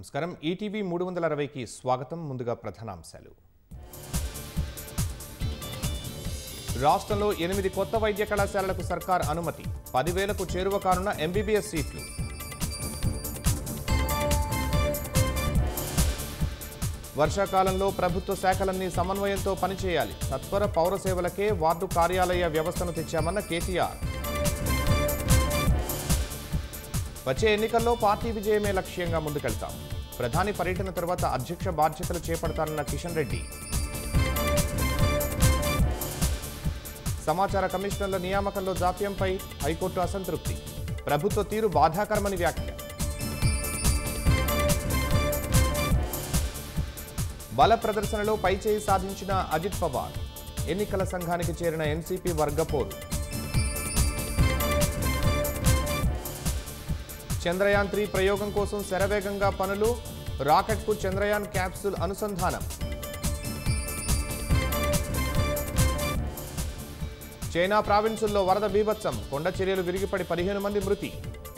నమస్కారం ఈటీవీ మూడు వందల అరవైకి స్వాగతం ముందుగా ప్రధానాంశాలు రాష్ట్రంలో ఎనిమిది కొత్త వైద్య కళాశాలలకు సర్కార్ అనుమతి పదివేలకు చేరువ కానున్న ఎంబీబీఎస్ సీట్లు వర్షాకాలంలో ప్రభుత్వ శాఖలన్నీ సమన్వయంతో పనిచేయాలి సత్వర పౌర సేవలకే వార్డు కార్యాలయ వ్యవస్థను తెచ్చామన్న కేటీఆర్ వచ్చే ఎన్నికల్లో పార్టీ విజయమే లక్ష్యంగా ముందుకెళ్తాం ప్రధాని పర్యటన తర్వాత అధ్యక్ష బాధ్యతలు చేపడతానన్న కిషన్ రెడ్డి సమాచార కమిషనర్ల నియామకంలో జాప్యంపై హైకోర్టు అసంతృప్తి ప్రభుత్వ తీరు బాధాకరమని వ్యాఖ్య బల ప్రదర్శనలో పైచేయి సాధించిన అజిత్ పవార్ ఎన్నికల సంఘానికి చేరిన ఎన్సీపీ వర్గపోరు చంద్రయాన్ త్రీ ప్రయోగం కోసం శరవేగంగా పనులు రాకెట్కు చంద్రయాన్ క్యాప్సూల్ అనుసంధానం చైనా ప్రావిన్సుల్లో వరద బీభత్సం కొండ చర్యలు విరిగిపడి పదిహేను మంది మృతి